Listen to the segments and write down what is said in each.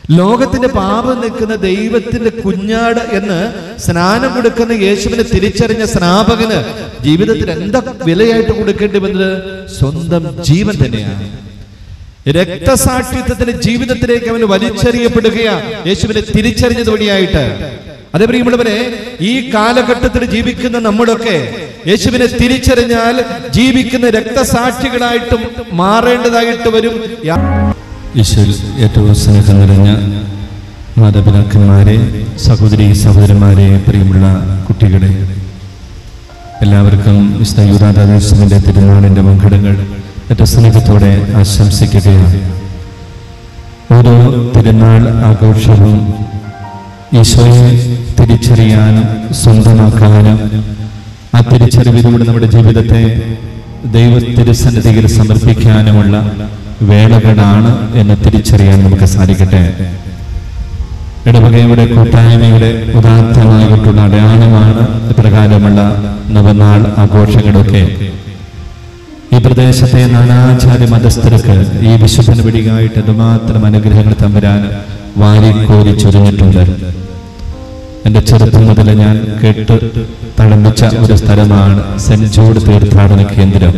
ലോകത്തിന്റെ പാപം നിൽക്കുന്ന ദൈവത്തിന്റെ കുഞ്ഞാട് എന്ന് സ്നാനം കൊടുക്കുന്ന യേശുവിനെ തിരിച്ചറിഞ്ഞ സ്നാപകന് ജീവിതത്തിൽ എന്താ വിലയായിട്ട് കൊടുക്കേണ്ടി വന്നത് സ്വന്തം ജീവൻ തന്നെയാണ് രക്തസാക്ഷിത്വത്തിന്റെ ജീവിതത്തിലേക്ക് അവന് വലിച്ചെറിയപ്പെടുകയാ യേശുവിനെ തിരിച്ചറിഞ്ഞത് വഴിയായിട്ട് അതേ പ്രിയമുള്ളവരെ ഈ കാലഘട്ടത്തിൽ ജീവിക്കുന്ന നമ്മളൊക്കെ യേശുവിനെ തിരിച്ചറിഞ്ഞാൽ ജീവിക്കുന്ന രക്തസാക്ഷികളായിട്ടും മാറേണ്ടതായിട്ട് വരും യാ- ഈശോയിൽ ഏറ്റവും സ്നേഹം നിറഞ്ഞ മാതാപിതാക്കന്മാരെ സഹോദരി സഹോദരന്മാരെ പ്രിയമുള്ള കുട്ടികളെ എല്ലാവർക്കും വിശുദ്ധ യൂതാദാദേശത്തിന്റെ തിരുനാളിന്റെ മംഗളങ്ങൾ ഏറ്റവും സ്നേഹത്തോടെ ആശംസിക്കുകയാണ് ഓരോ തിരുനാൾ ആഘോഷവും ഈശോയെ തിരിച്ചറിയാനും സ്വന്തമാക്കാനും ആ തിരിച്ചറിവിലൂടെ നമ്മുടെ ജീവിതത്തെ ദൈവ തിരുസന്നിധിയിൽ സമർപ്പിക്കാനുമുള്ള വേളകളാണ് എന്ന് തിരിച്ചറിയാൻ നമുക്ക് സാധിക്കട്ടെ ഇടവകയുടെ കൂട്ടായ്മയുടെ ഉദാത്തമായിട്ടുള്ള അടയാളമാണ് ഇപ്രകാരമുള്ള നവനാൾ ആഘോഷങ്ങളൊക്കെ ഈ പ്രദേശത്തെ നാനാചാര്യ മതസ്ഥർക്ക് ഈ വിശുദ്ധന പിടികായിട്ട് എന്തുമാത്രം അനുഗ്രഹങ്ങൾ തമ്പുരാൻ വാരിക്കോരി ചൊരിഞ്ഞിട്ടുണ്ട് എന്റെ ചെറുപ്പം മുതൽ ഞാൻ കേട്ട് തളമ്പിച്ച ഒരു സ്ഥലമാണ് സെന്റ് ജോർജ് തീർത്ഥാടന കേന്ദ്രം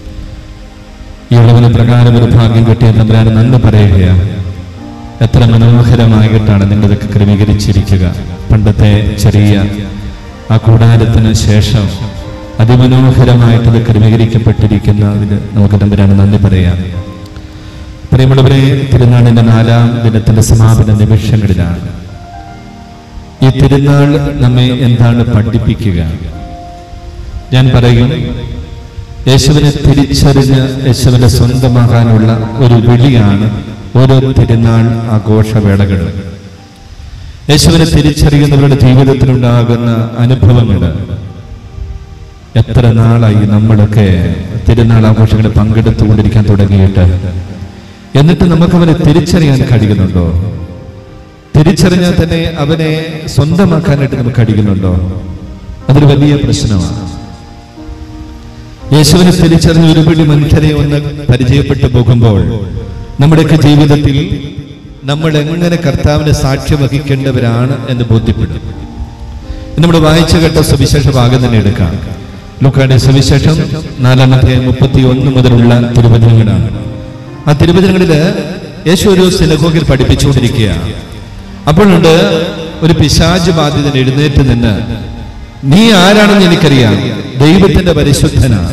ഈ ഇളവിന് പ്രകാരം ഒരു ഭാഗ്യം കിട്ടിയ തമ്പുരാൻ നന്ദി പറയുകയാണ് എത്ര മനോഹരമായിട്ടാണ് നിങ്ങളിതൊക്കെ ക്രമീകരിച്ചിരിക്കുക പണ്ടത്തെ ചെറിയ ആ കൂടാരത്തിന് ശേഷം അതിമനോഹരമായിട്ട് ഇത് ക്രമീകരിക്കപ്പെട്ടിരിക്കുന്നതിന് നമുക്ക് തമ്പുരാൻ നന്ദി പറയാം പ്രിയമുള്ളവരെ തിരുനാളിന്റെ നാലാം ദിനത്തിന്റെ സമാപന നിമിഷങ്ങളിലാണ് ഈ തിരുനാൾ നമ്മെ എന്താണ് പഠിപ്പിക്കുക ഞാൻ പറയും യേശുവിനെ തിരിച്ചറിഞ്ഞ് യേശുവിനെ സ്വന്തമാകാനുള്ള ഒരു വിളിയാണ് ഓരോ തിരുനാൾ ആഘോഷവേളകൾ യേശുവിനെ തിരിച്ചറിയുന്നവരുടെ ജീവിതത്തിലുണ്ടാകുന്ന അനുഭവങ്ങൾ എത്ര നാളായി നമ്മളൊക്കെ തിരുനാൾ ആഘോഷങ്ങളിൽ പങ്കെടുത്തുകൊണ്ടിരിക്കാൻ തുടങ്ങിയിട്ട് എന്നിട്ട് നമുക്ക് അവനെ തിരിച്ചറിയാൻ കഴിയുന്നുണ്ടോ തിരിച്ചറിഞ്ഞാൽ തന്നെ അവനെ സ്വന്തമാക്കാനായിട്ട് നമുക്ക് കഴിയുന്നുണ്ടോ അതൊരു വലിയ പ്രശ്നമാണ് യേശുവിനെ തിരിച്ചറിഞ്ഞ ഒരു പിടി മനുഷ്യരെ ഒന്ന് പരിചയപ്പെട്ടു പോകുമ്പോൾ നമ്മുടെയൊക്കെ ജീവിതത്തിൽ നമ്മൾ എങ്ങനെ കർത്താവിനെ സാക്ഷ്യം വഹിക്കേണ്ടവരാണ് എന്ന് ബോധ്യപ്പെടും നമ്മൾ വായിച്ചു കേട്ട സുവിശേഷ ഭാഗം തന്നെ എടുക്കാം ലുക്കായുടെ സുവിശേഷം നാലാമത്തെ മുപ്പത്തി ഒന്ന് മുതലുള്ള തിരുവചനങ്ങളാണ് ആ തിരുവചനങ്ങളില് യേശു ഒരു സിനഗോഗിൽ പഠിപ്പിച്ചുകൊണ്ടിരിക്കുകയാണ് അപ്പോഴുണ്ട് ഒരു പിശാജ് ബാധിതൻ എഴുന്നേറ്റ് നിന്ന് നീ ആരാണെന്ന് എനിക്കറിയാം ദൈവത്തിന്റെ പരിശുദ്ധനാണ്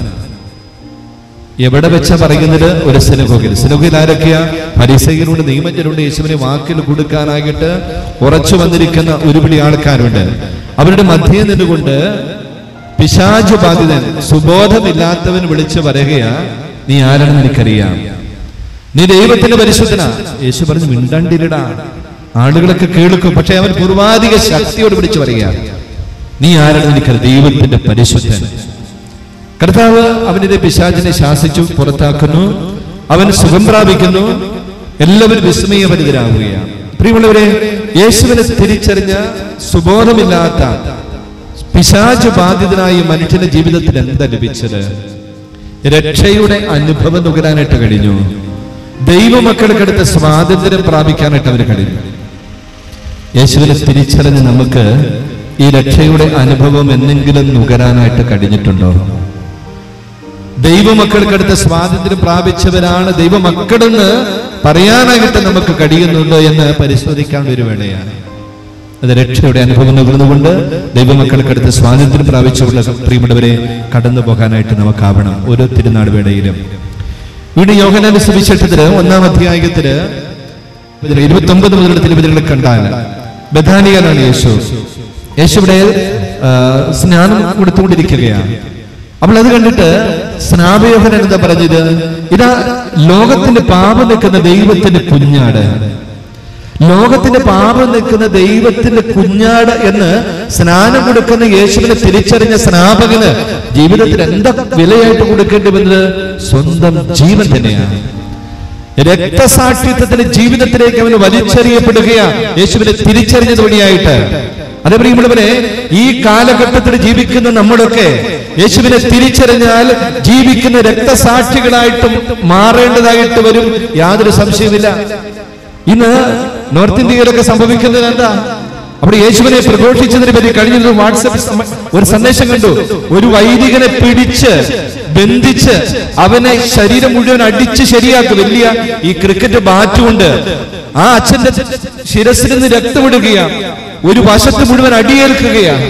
എവിടെ വെച്ച പറയുന്നത് ഒരു സിനഗോഗിൽ സിനഗോഗിൽ ആരൊക്കെയാ പരിസയരുണ്ട് നിയമജരുണ്ട് യേശുവിനെ വാക്കിൽ കൊടുക്കാനായിട്ട് ഉറച്ചു വന്നിരിക്കുന്ന ഒരുപിടി ആൾക്കാരുണ്ട് അവരുടെ മധ്യേ നിന്നുകൊണ്ട് പിശാജ് ബാധിതൻ സുബോധമില്ലാത്തവൻ വിളിച്ചു പറയുകയാ നീ ആരാണെന്ന് എനിക്കറിയാം നീ ദൈവത്തിന്റെ പരിശുദ്ധനാ യേശു പറഞ്ഞു മിണ്ടണ്ടിരടാ ആളുകളൊക്കെ കേൾക്കും പക്ഷെ അവൻ പൂർവാധിക ശക്തിയോട് വിളിച്ചു പറയുക നീ ആരാണെന്ന് എനിക്കറിയാം ദൈവത്തിന്റെ പരിശുദ്ധൻ കർത്താവ് അവന്റെ പിശാചിനെ ശാസിച്ചു പുറത്താക്കുന്നു അവൻ സുഖം പ്രാപിക്കുന്നു എല്ലാവരും വിസ്മയപരിതരാകുകയാണ് പ്രിയമുള്ളവരെ യേശുവിനെ തിരിച്ചറിഞ്ഞ സുബോധമില്ലാത്ത പിശാച് ബാധിതനായ മനുഷ്യന്റെ ജീവിതത്തിൽ എന്താ ലഭിച്ചത് രക്ഷയുടെ അനുഭവം നുകരാനായിട്ട് കഴിഞ്ഞു ദൈവമക്കൾക്കടുത്ത് സ്വാതന്ത്ര്യം പ്രാപിക്കാനായിട്ട് അവർ കഴിഞ്ഞു യേശുവിനെ തിരിച്ചറിഞ്ഞ് നമുക്ക് ഈ രക്ഷയുടെ അനുഭവം എന്തെങ്കിലും നുകരാനായിട്ട് കഴിഞ്ഞിട്ടുണ്ടോ ദൈവമക്കൾക്കടുത്ത് സ്വാതന്ത്ര്യം പ്രാപിച്ചവരാണ് ദൈവമക്കളെന്ന് പറയാനായിട്ട് നമുക്ക് കഴിയുന്നുണ്ടോ എന്ന് പരിശോധിക്കാനുള്ള ഒരു വേളയാണ് അത് രക്ഷയുടെ അനുഭവം നുകർന്നുകൊണ്ട് ദൈവമക്കൾക്കടുത്ത് സ്വാതന്ത്ര്യം പ്രാപിച്ചുള്ള പ്രിയമുള്ളവരെ കടന്നു പോകാനായിട്ട് നമുക്കാവണം ഓരോ തിരുനാൾ വേളയിലും വീണ്ടും യോഹനാന്റെ സുവിശേഷത്തില് ഒന്നാം അധ്യായത്തില് ഇരുപത്തി ഒമ്പത് മുതലുള്ള തിരുവചനങ്ങൾ കണ്ടാൽ ബഥാനികനാണ് യേശു യേശു ഇവിടെ ആ, സ്നാനം കൊടുത്തുകൊണ്ടിരിക്കുകയാണ് അപ്പോൾ അത് കണ്ടിട്ട് സ്നാപയോഹനൻ എന്താ പറഞ്ഞത് ഇതാ ലോകത്തിന്റെ പാപം നിൽക്കുന്ന ദൈവത്തിന്റെ കുഞ്ഞാട് ലോകത്തിന്റെ പാപം നിൽക്കുന്ന ദൈവത്തിന്റെ കുഞ്ഞാട് എന്ന് സ്നാനം കൊടുക്കുന്ന യേശുവിനെ തിരിച്ചറിഞ്ഞ സ്നാപകന് ജീവിതത്തിൽ എന്താ വിലയായിട്ട് കൊടുക്കേണ്ടി വന്നത് സ്വന്തം ജീവൻ തന്നെയാണ് രക്തസാക്ഷിത്വത്തിന്റെ ജീവിതത്തിലേക്ക് അവന് വലിച്ചെറിയപ്പെടുകയാ യേശുവിനെ തിരിച്ചറിഞ്ഞത് വഴിയായിട്ട് അതേ പ്രിയമുള്ളവരെ ഈ കാലഘട്ടത്തിൽ ജീവിക്കുന്ന നമ്മളൊക്കെ യേശുവിനെ തിരിച്ചറിഞ്ഞാൽ ജീവിക്കുന്ന രക്തസാക്ഷികളായിട്ടും മാറേണ്ടതായിട്ട് വരും യാതൊരു സംശയമില്ല ഇന്ന് നോർത്ത് ഇന്ത്യയിലൊക്കെ സംഭവിക്കുന്നത് എന്താ അവിടെ യേശുവിനെ പ്രഘോഷിച്ചതിനെ പറ്റി കഴിഞ്ഞ ഒരു വാട്സപ്പ് സമ- ഒരു സന്ദേശം കണ്ടു ഒരു വൈദികനെ പിടിച്ച് ബന്ധിച്ച് അവനെ ശരീരം മുഴുവൻ അടിച്ച് ശരിയാക്കി വലിയ ഈ ക്രിക്കറ്റ് ബാറ്റ് കൊണ്ട് ആ അച്ഛന്റെ ശിരസിൽ നിന്ന് രക്തമിടുകയാണ് ഒരു വശത്ത് മുഴുവൻ അടിയേൽക്കുകയാണ്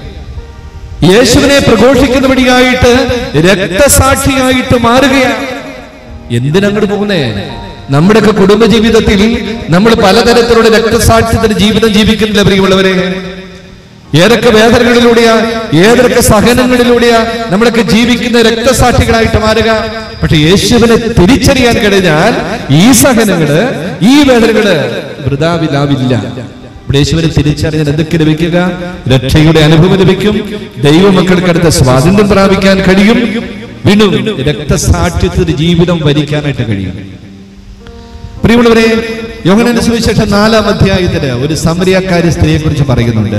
യേശുവിനെ പ്രഘോഷിക്കുന്ന വഴിയായിട്ട് രക്തസാക്ഷിയായിട്ട് മാറുകയാണ് എന്തിനങ്ങോട്ട് പോകുന്നേ നമ്മുടെയൊക്കെ കുടുംബജീവിതത്തിൽ നമ്മൾ പലതരത്തിലുള്ള രക്തസാക്ഷ്യത്തിന് ജീവിതം ജീവിക്കുന്നില്ല പ്രിയമുള്ളവരെ ഏതൊക്കെ വേദനകളിലൂടെയാ ഏതൊക്കെ സഹനങ്ങളിലൂടെയാ നമ്മളൊക്കെ ജീവിക്കുന്ന രക്തസാക്ഷികളായിട്ട് മാറുക പക്ഷെ യേശുവിനെ തിരിച്ചറിയാൻ കഴിഞ്ഞാൽ ഈ സഹനങ്ങള് ഈ വേദനകള് വൃതാവിലാവില്ല ഇവിടെ യേശുവിനെ തിരിച്ചറിഞ്ഞാൽ എന്തൊക്കെ ലഭിക്കുക രക്ഷയുടെ അനുഭവം ലഭിക്കും ദൈവമക്കൾക്ക് അടുത്ത സ്വാതന്ത്ര്യം പ്രാപിക്കാൻ കഴിയും വീണ്ടും രക്തസാക്ഷ്യത്തിന് ജീവിതം ഭരിക്കാനായിട്ട് കഴിയും പ്രിയമുള്ളവരെ യോഹനന്റെ സുവിശേഷം നാലാം അധ്യായത്തില് ഒരു സമരിയാക്കാരി സ്ത്രീയെ കുറിച്ച് പറയുന്നുണ്ട്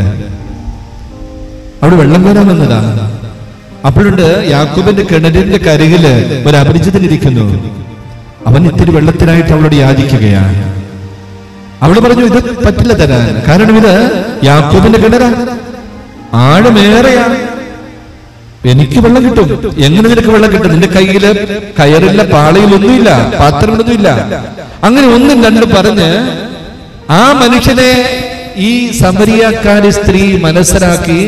അവിടെ വെള്ളം കോരാൻ വന്നതാ അപ്പോഴുണ്ട് യാക്കൂബിന്റെ കിണറിന്റെ കരികില് ഒരു അപരിചിതനിരിക്കുന്നു അവൻ ഇത്തിരി വെള്ളത്തിനായിട്ട് അവളോട് യാചിക്കുകയാണ് അവള് പറഞ്ഞു ഇത് പറ്റില്ല തരാൻ കാരണം ഇത് യാക്കൂബിന്റെ കിണറാ ആഴമേറെയാണ് എനിക്ക് വെള്ളം കിട്ടും എങ്ങനെ നിനക്ക് വെള്ളം കിട്ടും നിന്റെ കയ്യില് കയറില്ല പാളയിലൊന്നുമില്ല പാത്രങ്ങളൊന്നുമില്ല അങ്ങനെ ഒന്നും രണ്ടും പറഞ്ഞ് ആ മനുഷ്യനെ ഈ സമരിയാക്കാരി സ്ത്രീ മനസ്സിലാക്കി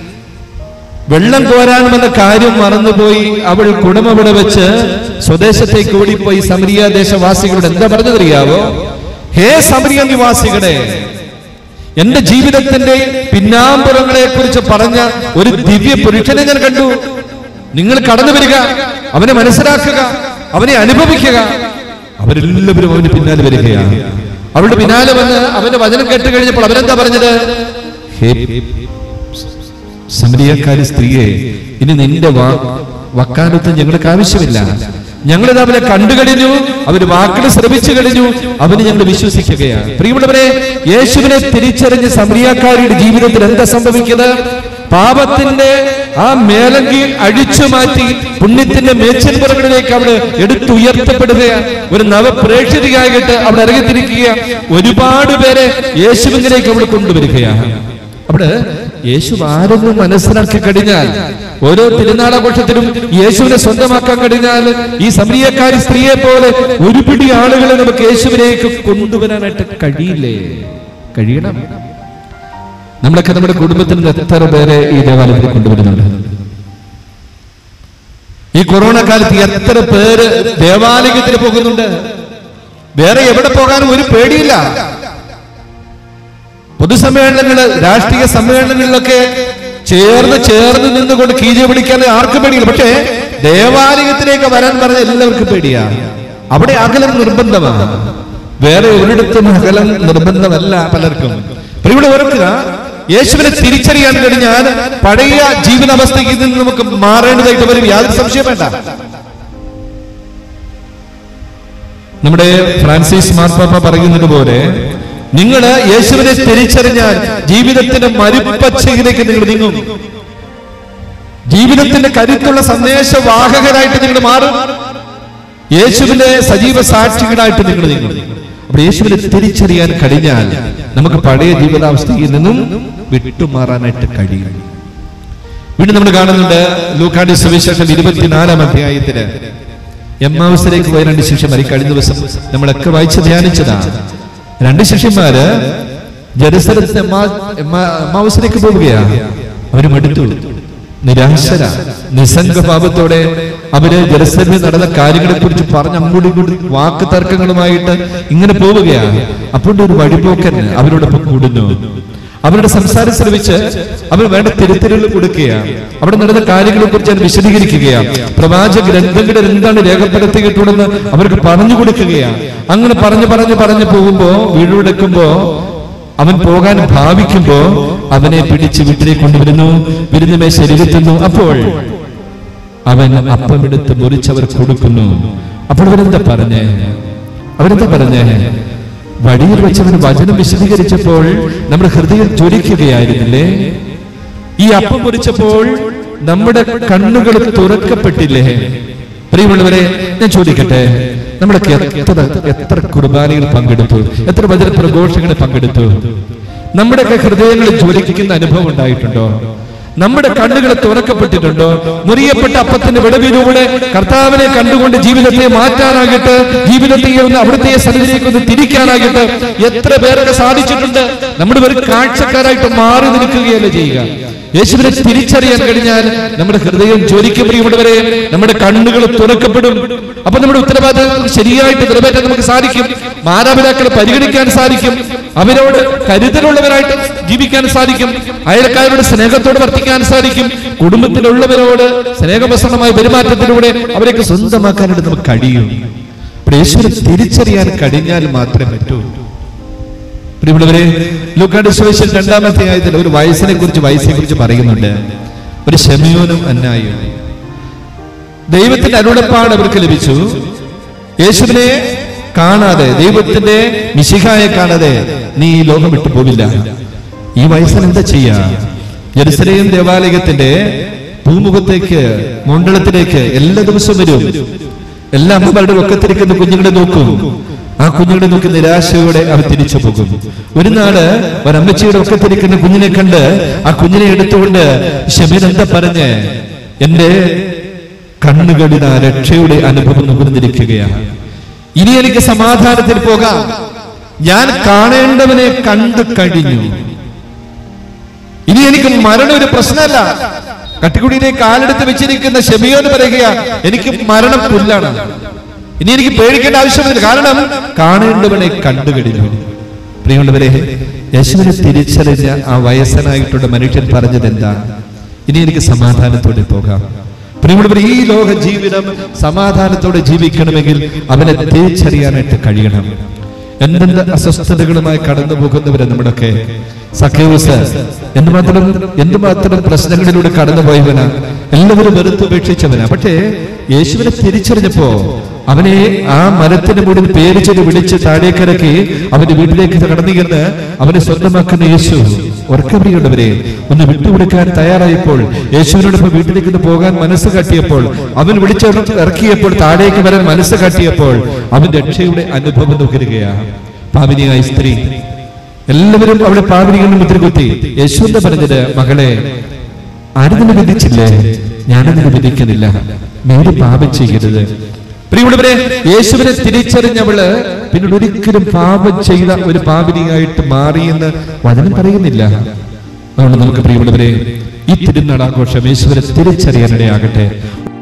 വെള്ളം കോരാൻ വന്ന കാര്യം മറന്നുപോയി അവൾ കുടമവിടെ വെച്ച് സ്വദേശത്തേക്ക് ഓടിപ്പോയി സമരിയ ദേശവാസികളോട് എന്താ പറഞ്ഞതറിയാവോ ഹേ സമരിയ നിവാസികളെ എന്റെ ജീവിതത്തിന്റെ പിന്നാമ്പുറങ്ങളെ കുറിച്ച് പറഞ്ഞ ഒരു ദിവ്യ പുരുഷനെ ഞാൻ കണ്ടു നിങ്ങൾ കടന്നു വരിക അവനെ മനസ്സിലാക്കുക അവനെ അനുഭവിക്കുക അവരെല്ലാവരും അവന് പിന്നാലെ വരികയാണ് അവളുടെ പിന്നാലെ വന്ന് അവന്റെ വചനം കേട്ട് കഴിഞ്ഞപ്പോൾ അവരെന്താ പറഞ്ഞത് ഹേ സമരിയക്കാരി സ്ത്രീയെ ഇനി നിന്റെ വാ- വക്കാലത്ത് ഞങ്ങൾക്ക് ആവശ്യമില്ല ഞങ്ങളിത് അവനെ കണ്ടു കഴിഞ്ഞു അവര് വാക്കുകൾ ശ്രമിച്ചു കഴിഞ്ഞു അവന് ഞങ്ങൾ വിശ്വസിക്കുകയാണ് പ്രിയമുള്ളവരെ യേശുവിനെ തിരിച്ചറിഞ്ഞ് സമരിയാക്കാരിയുടെ ജീവിതത്തിൽ എന്താ സംഭവിക്കുന്നത് പാപത്തിന്റെ ആ മേലങ്കി അഴിച്ചു മാറ്റി പുണ്യത്തിന്റെ മേച്ചൻപുറങ്ങളിലേക്ക് അവിടെ എടുത്തുയർത്തപ്പെടുകയാണ് ഒരു നവപ്രേക്ഷിതയായിട്ട് അവിടെ ഇറങ്ങിത്തിരിക്കുകയാണ് ഒരുപാട് പേരെ യേശുവിലേക്ക് അവിടെ കൊണ്ടുവരികയാണ് അവിടെ യേശു ആരെന്ന് മനസ്സിലാക്കി കഴിഞ്ഞാൽ ഓരോ തിരുനാളാഘോഷത്തിലും യേശുവിനെ സ്വന്തമാക്കാൻ കഴിഞ്ഞാൽ ഈ സമരിയക്കാരി സ്ത്രീയെ പോലെ ഒരു പിടി ആളുകളെ നമുക്ക് യേശുവിലേക്ക് കൊണ്ടുവരാനായിട്ട് കഴിയില്ലേ കഴിയണം നമ്മളൊക്കെ നമ്മുടെ കുടുംബത്തിൽ നിന്ന് എത്ര പേരെ ഈ ദേവാലയത്തിൽ കൊണ്ടുവരുന്നുണ്ട് ഈ കൊറോണ കാലത്ത് എത്ര പേര് ദേവാലയത്തിൽ പോകുന്നുണ്ട് വേറെ എവിടെ പോകാനും ഒരു പേടിയില്ല പൊതുസമ്മേളനങ്ങള് രാഷ്ട്രീയ സമ്മേളനങ്ങളിലൊക്കെ ചേർന്ന് ചേർന്ന് നിന്നുകൊണ്ട് കീഴെ പിടിക്കാൻ ആർക്കും പേടിയില്ല പക്ഷേ ദേവാലയത്തിലേക്ക് വരാൻ പറഞ്ഞ എല്ലാവർക്കും പേടിയാ അവിടെ അകലം നിർബന്ധമാണ് വേറെ ഒരിടത്തും അകലം നിർബന്ധമല്ല പലർക്കും അപ്പോൾ ഇവിടെ ഓർക്കുക യേശുവിനെ തിരിച്ചറിയാൻ കഴിഞ്ഞാൽ പഴയ ജീവിതാവസ്ഥയിൽ നിന്ന് നമുക്ക് മാറേണ്ടതായിട്ട് വരും യാതൊരു സംശയം വേണ്ട നമ്മുടെ ഫ്രാൻസിസ് മാർപ്പാപ്പ പറയുന്നത് പോലെ നിങ്ങൾ യേശുവിനെ തിരിച്ചറിഞ്ഞാൽ ജീവിതത്തിന്റെ മരുപ്പച്ചയിലേക്ക് നിങ്ങൾ നീങ്ങും ജീവിതത്തിന്റെ കരുത്തുള്ള സന്ദേശവാഹകരായിട്ട് നിങ്ങൾ മാറും യേശുവിന്റെ സജീവ സാക്ഷികളായിട്ട് നിങ്ങൾ നീങ്ങും അപ്പോൾ യേശുവിനെ തിരിച്ചറിയാൻ കഴിഞ്ഞാൽ നമുക്ക് പഴയ ജീവിതാവസ്ഥയിൽ നിന്നും വിട്ടുമാറാനായിട്ട് കഴിയും വീണ്ടും നമ്മൾ കാണുന്നുണ്ട് ലൂക്കാടി സുവിശേഷം ഇരുപത്തിനാലാം അധ്യായത്തില് എമ്മാവസിലേക്ക് പോയ രണ്ട് ശിഷ്യന്മാർ ഈ കഴിഞ്ഞ ദിവസം നമ്മളൊക്കെ വായിച്ച് ധ്യാനിച്ചതാണ് രണ്ട് ശിഷ്യന്മാര് ജെറുസലത്തിന് എമ്മാവസിലേക്ക് പോവുകയാണ് അവര് മടുത്തു നിരാശര നിസ്സംഗ ഭാവത്തോടെ അവര് ജെറുസലമിൽ നടന്ന കാര്യങ്ങളെ കുറിച്ച് പറഞ്ഞ് അങ്ങോട്ടും ഇങ്ങോട്ടും വാക്ക് തർക്കങ്ങളുമായിട്ട് ഇങ്ങനെ പോവുകയാണ് അപ്പോൾ ഒരു വഴിപോക്കൻ അവരോടൊപ്പം കൂടുന്നു അവരുടെ സംസാരം ശ്രമിച്ച് അവർ വേണ്ട തിരുത്തലുകൾ കൊടുക്കുകയാണ് അവിടെ നടന്ന കാര്യങ്ങളെ കുറിച്ച് അവർ വിശദീകരിക്കുകയാണ് പ്രവാചക ഗ്രന്ഥങ്ങളിൽ എന്താണ് രേഖപ്പെടുത്തിയിട്ടുണ്ടെന്ന് അവർക്ക് പറഞ്ഞു കൊടുക്കുകയാണ് അങ്ങനെ പറഞ്ഞു പറഞ്ഞു പറഞ്ഞു പോകുമ്പോ വീടുവെടുക്കുമ്പോ അവൻ പോകാൻ ഭാവിക്കുമ്പോ അവനെ പിടിച്ച് വീട്ടിലേക്ക് കൊണ്ടുവരുന്നു വിരുന്നുമേ ശരീരത്തുന്നു അപ്പോൾ അവൻ അപ്പമെടുത്ത് മുറിച്ചവർ കൊടുക്കുന്നു അപ്പോൾ അവരെന്താ പറഞ്ഞേ അവരെന്താ പറഞ്ഞേ വഴിയിൽ വെച്ചവൻ വചനം വിശദീകരിച്ചപ്പോൾ നമ്മുടെ ഹൃദയം ജ്വലിക്കുകയായിരുന്നില്ലേ ഈ അപ്പം മുറിച്ചപ്പോൾ നമ്മുടെ കണ്ണുകൾ തുറക്കപ്പെട്ടില്ലേ പ്രിയമുള്ളവരെ ഞാൻ ചോദിക്കട്ടെ നമ്മളൊക്കെ എത്ര എത്ര കുർബാനയിൽ പങ്കെടുത്തു എത്ര വചന പ്രഘോഷങ്ങളിൽ പങ്കെടുത്തു നമ്മുടെയൊക്കെ ഹൃദയങ്ങളിൽ ജ്വലിക്കുന്ന അനുഭവം ഉണ്ടായിട്ടുണ്ടോ നമ്മുടെ കണ്ണുകൾ തുറക്കപ്പെട്ടിട്ടുണ്ടോ മുറിയപ്പെട്ട അപ്പത്തിന്റെ വിടവിലൂടെ കർത്താവിനെ കണ്ടുകൊണ്ട് ജീവിതത്തെ മാറ്റാനാകിട്ട് ജീവിതത്തെ ഒന്ന് അവിടുത്തെ സന്നിധിയിലേക്ക് ഒന്ന് തിരിക്കാനാകിട്ട് എത്ര പേർക്ക് സാധിച്ചിട്ടുണ്ട് നമ്മുടെ ഒരു കാഴ്ചക്കാരായിട്ട് മാറി നിൽക്കുകയല്ല ചെയ്യുക യേശുവിനെ തിരിച്ചറിയാൻ കഴിഞ്ഞാൽ നമ്മുടെ ഹൃദയം ജ്വലിക്കും പ്രിയമുള്ളവരെ നമ്മുടെ കണ്ണുകൾ തുറക്കപ്പെടും അപ്പൊ നമ്മുടെ ഉത്തരവാദിത്വം ശരിയായിട്ട് നിറവേറ്റാൻ നമുക്ക് സാധിക്കും മാതാപിതാക്കളെ പരിഗണിക്കാൻ സാധിക്കും അവരോട് കരുതലുള്ളവരായിട്ട് ജീവിക്കാൻ സാധിക്കും അയൽക്കാരോട് സ്നേഹത്തോട് വർത്തിക്കാൻ സാധിക്കും കുടുംബത്തിലുള്ളവരോട് സ്നേഹവസണമായ പെരുമാറ്റത്തിലൂടെ അവരെയൊക്കെ സ്വന്തമാക്കാനായിട്ട് നമുക്ക് കഴിയും അപ്പോൾ യേശുവിനെ തിരിച്ചറിയാൻ കഴിഞ്ഞാൽ മാത്രമേ പറ്റൂ പ്രിയമുള്ളവരെ ലൂക്കാട് സുവിശേഷം രണ്ടാമത്തെ ആയതിൽ ഒരു വയസ്സിനെ കുറിച്ച് വയസ്സിനെ കുറിച്ച് പറയുന്നുണ്ട് ഒരു ഷെമിയോനും അന്നായും ദൈവത്തിന്റെ അരുളപ്പാട് അവർക്ക് ലഭിച്ചു യേശുവിനെ കാണാതെ ദൈവത്തിന്റെ മിശിഹായെ കാണാതെ നീ ഈ ലോകം വിട്ടു പോവില്ല ഈ വയസ്സിന് എന്താ ചെയ്യാ ജെറുസലേം ദേവാലയത്തിന്റെ ഭൂമുഖത്തേക്ക് മണ്ഡലത്തിലേക്ക് എല്ലാ ദിവസവും വരും എല്ലാ അമ്മമാരുടെ ഒക്കത്തിരിക്കുന്ന കുഞ്ഞുങ്ങളെ നോക്കും ആ കുഞ്ഞുങ്ങളെ നോക്കി നിരാശയോടെ അവർ തിരിച്ചു പോകും ഒരു നാള് ഒരമ്മച്ചിയുടെ ഒക്കത്തിരിക്കുന്ന കുഞ്ഞിനെ കണ്ട് ആ കുഞ്ഞിനെ എടുത്തുകൊണ്ട് ഷമീൻ എന്താ പറഞ്ഞ് എന്റെ കണ്ണുകളിൽ ആ രക്ഷയുടെ അനുഭവം നുകർന്നിരിക്കുകയാണ് ഇനി എനിക്ക് സമാധാനത്തിൽ പോകാം ഞാൻ കാണേണ്ടവനെ കണ്ടു കഴിഞ്ഞു ഇനി എനിക്ക് മരണം ഒരു പ്രശ്നമല്ല കട്ടിക്കുടിയിലെ കാലെടുത്ത് വെച്ചിരിക്കുന്ന ഷെമിയോ എന്ന് പറയുക എനിക്ക് മരണം പുല്ലാണ് ഇനി എനിക്ക് പേടിക്കേണ്ട ആവശ്യമില്ല കാരണം കാണേണ്ടവനെ കണ്ടു കഴിഞ്ഞു പ്രിയമുള്ളവരെ യേശുവിനെ തിരിച്ചറിഞ്ഞ ആ വയസ്സനായിട്ടുള്ള മനുഷ്യൻ പറഞ്ഞത് എന്താ ഇനി എനിക്ക് സമാധാനത്തോടെ പോകാം പ്രിയമുള്ളവർ ഈ ലോക ജീവിതം സമാധാനത്തോടെ ജീവിക്കണമെങ്കിൽ അവനെ തിരിച്ചറിയാനായിട്ട് കഴിയണം എന്തെന്ത് അസ്വസ്ഥതകളുമായി കടന്നു പോകുന്നവരെ നമ്മുടെയൊക്കെ സഖ്യവസ് എന്തുമാത്രം എന്തുമാത്രം പ്രശ്നങ്ങളിലൂടെ കടന്നുപോയവനാ എല്ലാവരും വെറുത്തുപേക്ഷിച്ചവനാ പക്ഷേ യേശുവിനെ തിരിച്ചറിഞ്ഞപ്പോ അവനെ ആ മരത്തിന് മുകളിൽ പേരിച്ചത് വിളിച്ച് താഴേക്കിറക്കി അവന്റെ വീട്ടിലേക്ക് കടന്നു ചെന്ന് അവനെ സ്വന്തമാക്കുന്ന യേശു ഉറക്കപ്രിയുള്ളവരെ ഒന്ന് വിട്ടുകൊടുക്കാൻ തയ്യാറായപ്പോൾ യേശുവിനോടൊപ്പം വീട്ടിലേക്ക് ഒന്ന് പോകാൻ മനസ്സ് കാട്ടിയപ്പോൾ അവൻ വിളിച്ച് ഇറക്കിയപ്പോൾ താഴേക്ക് വരാൻ മനസ്സ് കാട്ടിയപ്പോൾ അവൻ രക്ഷയുടെ അനുഭവം നുകരുകയാണ് പാവിനിയായ സ്ത്രീ എല്ലാവരും അവിടെ പാവിനികളിൽ മുദ്രകുത്തി യേശു എന്താ പറഞ്ഞത് മകളെ ആരും വിധിച്ചില്ലേ ഞാനതിനെ വിധിക്കുന്നില്ല മേരി പാപം ചെയ്യരുത് പ്രിയമുള്ളവരെ യേശുവിനെ തിരിച്ചറിഞ്ഞവള് പിന്നീട് ഒരിക്കലും പാപം ചെയ്ത ഒരു പാപിനിയായിട്ട് മാറിയെന്ന് വചനം പറയുന്നില്ല അതുകൊണ്ട് നമുക്ക് പ്രിയമുള്ളവരെ ഈ തിരുനാളാഘോഷം യേശുവിനെ തിരിച്ചറിയാനിടയാകട്ടെ